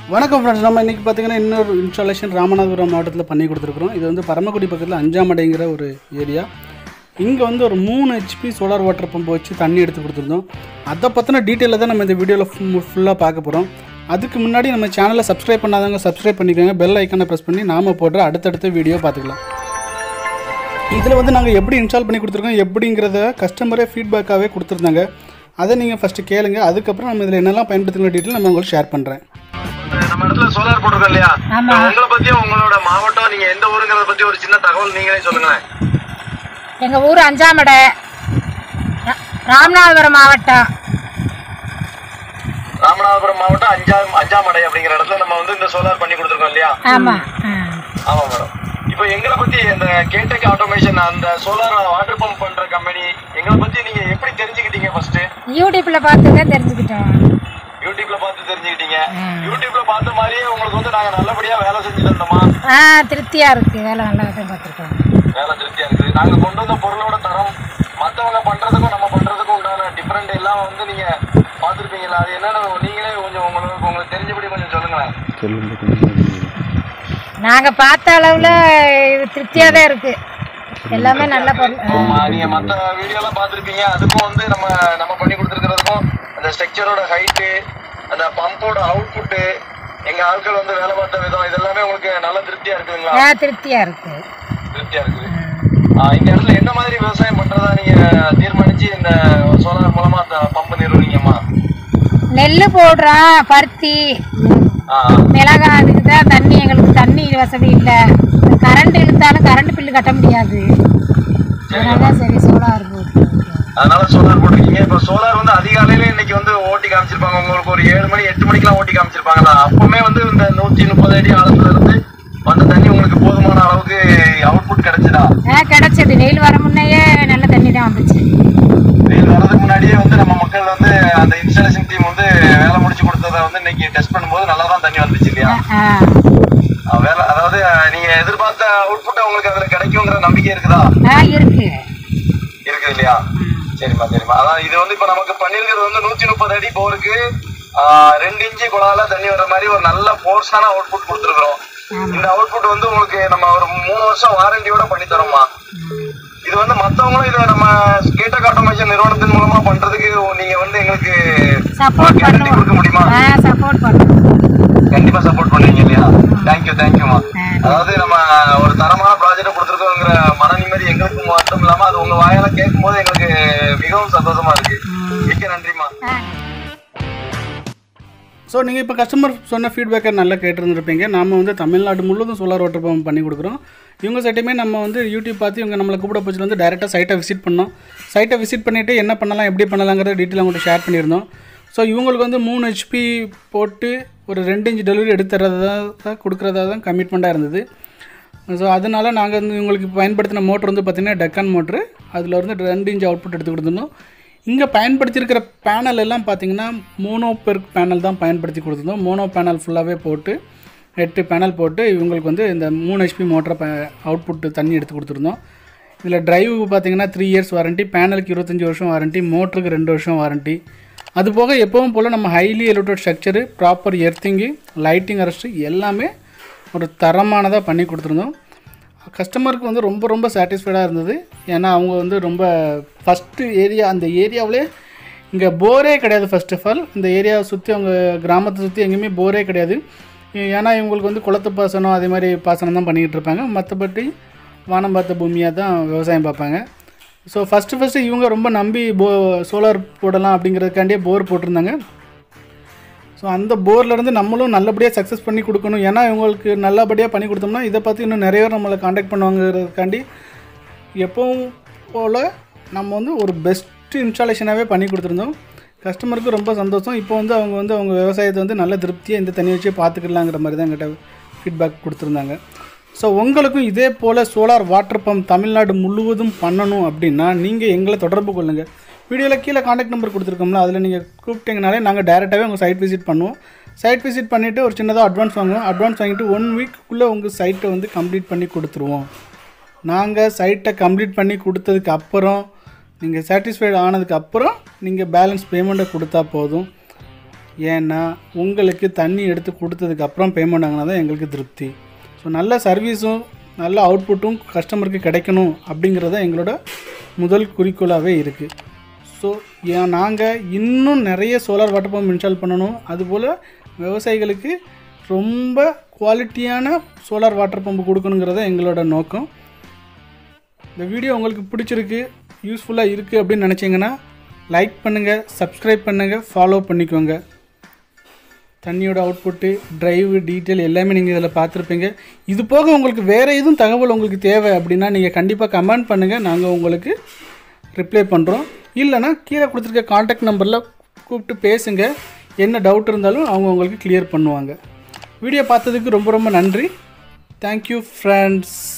வணக்கம் ஃப்ரெண்ட்ஸ் நம்ம இன்றைக்கி பார்த்தீங்கன்னா இன்னொரு இன்ஸ்டாலேஷன் ராமநாதபுரம் மாவட்டத்தில் பண்ணி கொடுத்துருக்குறோம் இது வந்து பரமக்குடி பக்கத்தில் அஞ்சாமடைங்கிற ஒரு ஏரியா இங்கே வந்து ஒரு மூணு ஹெச்பி சோலார் வாட்டர் பம்ப் வச்சு தண்ணி எடுத்து கொடுத்துருந்தோம் அதை பற்றின டீட்டெயிலை தான் நம்ம இந்த வீடியோவில் ஃபுல்லாக பார்க்க போகிறோம் அதுக்கு முன்னாடி நம்ம சேனலை சப்ஸ்கிரைப் பண்ணாதவங்க சப்ஸ்கிரைப் பண்ணிக்கோங்க பெல் ஐக்கானை ப்ரெஸ் பண்ணி நாம போடுற அடுத்தடுத்த வீடியோ பார்த்துக்கலாம் இதில் வந்து நாங்கள் எப்படி இன்ஸ்டால் பண்ணி கொடுத்துருக்கோம் எப்படிங்கிறத கஸ்டமரே ஃபீட்பேக்காகவே கொடுத்துருந்தாங்க அதை நீங்கள் ஃபஸ்ட்டு கேளுங்க அதுக்கப்புறம் நம்ம இதில் என்னெல்லாம் பயன்படுத்துகிற டீட்டெயில் நம்ம உங்களுக்கு ஷேர் பண்ணுறேன் நம்ம இடத்துல சோலார் போட்டிருக்கோம் இல்லையா ஆமா. இப்ப உங்களை பத்தியும் உங்களோட மாவட்டம் நீங்க எந்த ஊருங்கிறத பத்தி ஒரு சின்ன தகவல் நீங்களே சொல்லுங்களேன் எங்க ஊர் அஞ்சாமடை ரா- ராமநாதபுரம் மாவட்டம் ராமநாதபுரம் மாவட்டம் அஞ்சா அஞ்சாமடை அப்படிங்கிற இடத்துல நம்ம வந்து இந்த சோலார் பண்ணி கொடுத்துருக்கோம் இல்லையா ஆமா ஆ. ஆமா மேடம் இப்போ எங்களை பத்தி இந்த கேடெக் ஆட்டோமேஷன் அந்த சோலார் வாட்டர் பம்ப் பண்ற கம்பெனி எங்களை பத்தி நீங்க எப்படி தெரிஞ்சுக்கிட்டீங்க ஃபர்ஸ்ட் யூடியூப்ல பார்த்து தான் தெரிஞ்சுக்கிட்டோம் யூடியூப்ல பார்த்து தெரிஞ்சுக்கிட்டீங்க யூடியூப்ல பார்த்த மாதிரியே உங்களுக்கு வந்து நாங்க நல்லபடியா வேலை செஞ்சு தந்தோமா ஆ திருப்தியா இருக்கு வேலை நல்லா தான் பார்த்துருக்கோம் வேலை திருப்தியா இருக்குது நாங்க கொண்டு வந்த பொருளோட தரம் மத்தவங்க பண்றதுக்கும் நம்ம பண்றதுக்கும் உண்டான டிஃபரெண்ட் எல்லாம் வந்து நீங்க பாத்துருப்பீங்களா அது என்னன்னு நீங்களே கொஞ்சம் உங்களுக்கு உங்களுக்கு தெரிஞ்சபடி கொஞ்சம் சொல்லுங்களேன் நாங்க பார்த்த அளவுல இது திருப்தியா தான் இருக்கு எல்லாமே நல்ல பொருள் ஆ. ஆமா, நீங்க மத்த வீடியோ எல்லாம் பாத்திருப்பீங்க அதுக்கும் வந்து நம்ம நம்ம பண்ணி கொடுத்துருக்கிறதுக்கும் அந்த ஸ்ட்ரக்சரோட ஹைட்டு அந்த பம்போட அவுட்புட் எங்க ஆட்கள் வந்து வேலை பார்த்த விதம் இதெல்லாமே உங்களுக்கு நல்ல திருப்தியா இருக்குதுங்களா ஆ திருப்தியா இருக்கு திருப்தியா இருக்குது ஆ, இந்த இடத்துல என்ன மாதிரி விவசாயம் பண்றதா நீங்க தீர்மானிச்சு இந்த சோலார் மூலமா அந்த பம்ப் நிறுவனீங்கம்மா நெல் போடுறோம் பருத்தி ஆ மிளகாய் அதுக்கு தான் தண்ணி எங்களுக்கு தண்ணி வசதி இல்லை கரண்ட் இழுத்தாலும் கரண்ட் பில்லு கட்ட முடியாது அதனால தான் சரி சோலார் போட்டு அதனால சோலார் போட்டிருக்கீங்க இப்போ சோலார் வந்து அதிகாலையில இன்னைக்கு வந்து ஓட்டி காமிச்சிருப்பாங்க உங்களுக்கு ஒரு ஏழு மணி எட்டு மணிக்கெல்லாம் ஓட்டி காமிச்சிருப்பாங்களா அப்பவுமே வந்து இந்த நூத்தி முப்பது அடி ஆழத்துல இருந்து வந்த தண்ணி உங்களுக்கு போதுமான அளவுக்கு அவுட்புட் கிடைச்சதா ஆ கிடைச்சது வெயில் வர முன்னையே நல்ல தண்ணி தான் வந்துச்சு வெயில் வர்றதுக்கு முன்னாடியே வந்து நம்ம மக்கள் வந்து அந்த இன்ஸ்டாலேஷன் டீம் வந்து வேலை முடிச்சு கொடுத்ததை வந்து இன்னைக்கு டெஸ்ட் பண்ணும்போது நல்லா தான் தண்ணி வந்துச்சு இல்லையா ஆ அஹ் வேலை அதாவது அஹ் நீங்க எதிர்பார்த்த அவுட்புட் உங்களுக்கு அதுல கிடைக்குங்கிற நம்பிக்கை இருக்குதா ஆ இருக்கு இருக்குது இல்லையா சரிம்மா சரிம்மா அதான் இது வந்து இப்ப நமக்கு பண்ணிருக்கிறது வந்து நூத்தி முப்பது அடி போருக்கு ஆஹ், ரெண்டு இன்ச்சு குழால தண்ணி வர்ற மாதிரி ஒரு நல்ல ஃபோர்ஸான அவுட்புட் கொடுத்துருக்கோம் இந்த அவுட்புட் வந்து உங்களுக்கு நம்ம ஒரு மூணு வருஷம் வாரண்டியோட பண்ணி தரோம்மா இது வந்து மத்தவங்களும் இதை நம்ம கேட்டக் ஆட்டோமேஷன் நிறுவனத்தின் மூலமா பண்றதுக்கு நீங்க வந்து எங்களுக்கு சப்போர்ட் கேரண்டி கொடுக்க முடியுமா பண்ணுவோம் ஆ சப்போர்ட் பண்ணுவோம் கண்டிப்பா சப்போர்ட் பண்ணுவீங்க இல்லையா தேங்க்யூ தேங்க்யூமா ஆ. அதாவது நம்ம ஒரு தரமான ப்ராஜெக்ட் கொடுத்துருக்கோங்கிற மன நிம்மதி எங்களுக்கு மட்டும் இல்லாம அது உங்க வாயால கேட்கும் போது எங்களுக்கு மிகவும் சந்தோஷமா இருக்கு மிக்க நன்றிமா ஆ ஸோ நீங்கள் இப்போ கஸ்டமர் சொன்ன ஃபீட்பேக்கை நல்லா கேட்டிருந்துருப்பீங்க நாம வந்து தமிழ்நாடு முழுவதும் சோலார் வாட்டர் பம்ப் பண்ணி கொடுக்குறோம் இவங்க சைட்டையுமே நம்ம வந்து யூடியூப் பார்த்து இவங்க நம்மளை கூப்பிட போச்சு வந்து டேரெக்டாக சைட்டை விசிட் பண்ணோம் சைட்டை விசிட் பண்ணிவிட்டு என்ன பண்ணலாம் எப்படி பண்ணலாங்கிற டீட்டெயில் அவங்கள்ட்ட ஷேர் பண்ணியிருந்தோம் ஸோ இவங்களுக்கு வந்து மூணு ஹெச்பி போட்டு ஒரு ரெண்டு இன்ச் டெலிவரி எடுத்துறதா தான் கொடுக்குறதா தான் கமிட்மெண்ட்டாக இருந்தது ஸோ அதனால் நாங்கள் வந்து இவங்களுக்கு பயன்படுத்தின மோட்டர் வந்து பார்த்திங்கன்னா டெக்கான் மோட்ரு அதில் வந்து ரெண்டு இன்ச் அவுட்புட் எடுத்து கொடுத்துருந்தோம் இங்கே பயன்படுத்தியிருக்கிற பேனல் எல்லாம் பார்த்தீங்கன்னா மோனோ பெர்க் பேனல் தான் பயன்படுத்தி கொடுத்துருந்தோம் மோனோ பேனல் ஃபுல்லாகவே போட்டு எட்டு பேனல் போட்டு இவங்களுக்கு வந்து இந்த மூணு ஹெச்பி மோட்டரை அவுட்புட் தண்ணி எடுத்து கொடுத்துருந்தோம் இதில் டிரைவ் பார்த்தீங்கன்னா த்ரீ இயர்ஸ் வாரண்ட்டி பேனலுக்கு இருபத்தஞ்சி வருஷம் வாரண்ட்டி மோட்டருக்கு ரெண்டு வருஷம் வாரண்ட்டி அது போக எப்பவும் போல் நம்ம highly electrode structure proper earthing lighting arrest எல்லாமே ஒரு தரமானதாக பண்ணி கொடுத்துருந்தோம் கஸ்டமருக்கு வந்து ரொம்ப ரொம்ப சாட்டிஸ்ஃபைடாக இருந்தது ஏன்னா அவங்க வந்து ரொம்ப ஃபஸ்ட்டு ஏரியா அந்த ஏரியாவிலே இங்கே போரே கிடையாது ஃபர்ஸ்ட் ஆஃப் ஆல் இந்த ஏரியாவை சுற்றி அவங்க கிராமத்தை சுற்றி எங்கேயுமே போரே கிடையாது ஏன்னா இவங்களுக்கு வந்து குளத்து பாசனம் அதே மாதிரி பாசனம் தான் பண்ணிக்கிட்டு இருப்பாங்க மற்றபடி வானம் பார்த்த பூமியாக தான் விவசாயம் பார்ப்பாங்க ஸோ ஃபஸ்ட்டு ஃபஸ்ட்டு இவங்க ரொம்ப நம்பி போ சோலார் போடலாம் அப்படிங்கிறதுக்காண்டியே போர் போட்டிருந்தாங்க ஸோ அந்த போர்லேருந்து நம்மளும் நல்லபடியாக சக்ஸஸ் பண்ணி கொடுக்கணும் ஏன்னா இவங்களுக்கு நல்லபடியாக பண்ணி கொடுத்தோம்னா இதை பார்த்து இன்னும் நிறைய பேர் நம்மளை காண்டாக்ட் பண்ணுவாங்கிறதுக்காண்டி எப்பவும் போல் நம்ம வந்து ஒரு பெஸ்ட் இன்ஸ்டாலேஷனாகவே பண்ணி கொடுத்துருந்தோம் கஸ்டமருக்கு ரொம்ப சந்தோஷம் இப்போ வந்து அவங்க வந்து அவங்க விவசாயத்தை வந்து நல்ல திருப்தியாக இந்த தண்ணி வச்சே பார்த்துக்கலாங்கிற மாதிரி தான் எங்கிட்ட ஃபீட்பேக் கொடுத்துருந்தாங்க ஸோ உங்களுக்கும் இதே போல் சோலார் வாட்டர் பம்ப் தமிழ்நாடு முழுவதும் பண்ணணும் அப்படின்னா நீங்கள் எங்களை தொடர்பு கொள்ளுங்கள் வீடியோவில் கீழே காண்டாக்ட் நம்பர் கொடுத்துருக்கோம்ல அதில் நீங்கள் கூப்பிட்டீங்கனாலே நாங்கள் டேரெக்டாகவே உங்கள் சைட் விசிட் பண்ணுவோம் சைட் விசிட் பண்ணிவிட்டு ஒரு சின்னதாக அட்வான்ஸ் வாங்குவோம் அட்வான்ஸ் வாங்கிட்டு ஒன் வீக்குள்ளே உங்கள் சைட்டை வந்து கம்ப்ளீட் பண்ணி கொடுத்துருவோம் நாங்கள் சைட்டை கம்ப்ளீட் பண்ணி கொடுத்ததுக்கு அப்புறம் நீங்கள் சாட்டிஸ்ஃபைடு ஆனதுக்கு அப்புறம் நீங்கள் பேலன்ஸ் பேமெண்ட்டை கொடுத்தா போதும் ஏன்னா உங்களுக்கு தண்ணி எடுத்து கொடுத்ததுக்கு அப்புறம் பேமெண்ட் வாங்கினா தான் எங்களுக்கு திருப்தி ஸோ நல்ல சர்வீஸும் நல்ல அவுட்புட்டும் கஸ்டமருக்கு கிடைக்கணும் அப்படிங்கிறது தான் எங்களோட முதல் குறிக்கோளாகவே இருக்குது ஸோ நாங்கள் இன்னும் நிறைய சோலார் வாட்டர் பம்ப் இன்ஸ்டால் பண்ணணும் அதுபோல் விவசாயிகளுக்கு ரொம்ப குவாலிட்டியான சோலார் வாட்டர் பம்ப் கொடுக்கணுங்கிறத எங்களோட நோக்கம் இந்த வீடியோ உங்களுக்கு பிடிச்சிருக்கு யூஸ்ஃபுல்லாக இருக்குது அப்படின்னு நினச்சிங்கன்னா லைக் பண்ணுங்கள் சப்ஸ்கிரைப் பண்ணுங்கள் ஃபாலோ பண்ணிக்கோங்க தண்ணியோட அவுட்புட்டு டிரைவ் டீட்டெயில் எல்லாமே நீங்கள் இதில் பார்த்துருப்பீங்க இது போக உங்களுக்கு வேறு எதுவும் தகவல் உங்களுக்கு தேவை அப்படின்னா நீங்கள் கண்டிப்பாக கமெண்ட் பண்ணுங்கள் நாங்கள் உங்களுக்கு ரிப்ளை பண்ணுறோம் இல்லைனா கீழே கொடுத்துருக்க காண்டாக்ட் நம்பரில் கூப்பிட்டு பேசுங்க என்ன டவுட் இருந்தாலும் அவங்க உங்களுக்கு கிளியர் பண்ணுவாங்க வீடியோ பார்த்ததுக்கு ரொம்ப ரொம்ப நன்றி தேங்க்யூ ஃப்ரெண்ட்ஸ்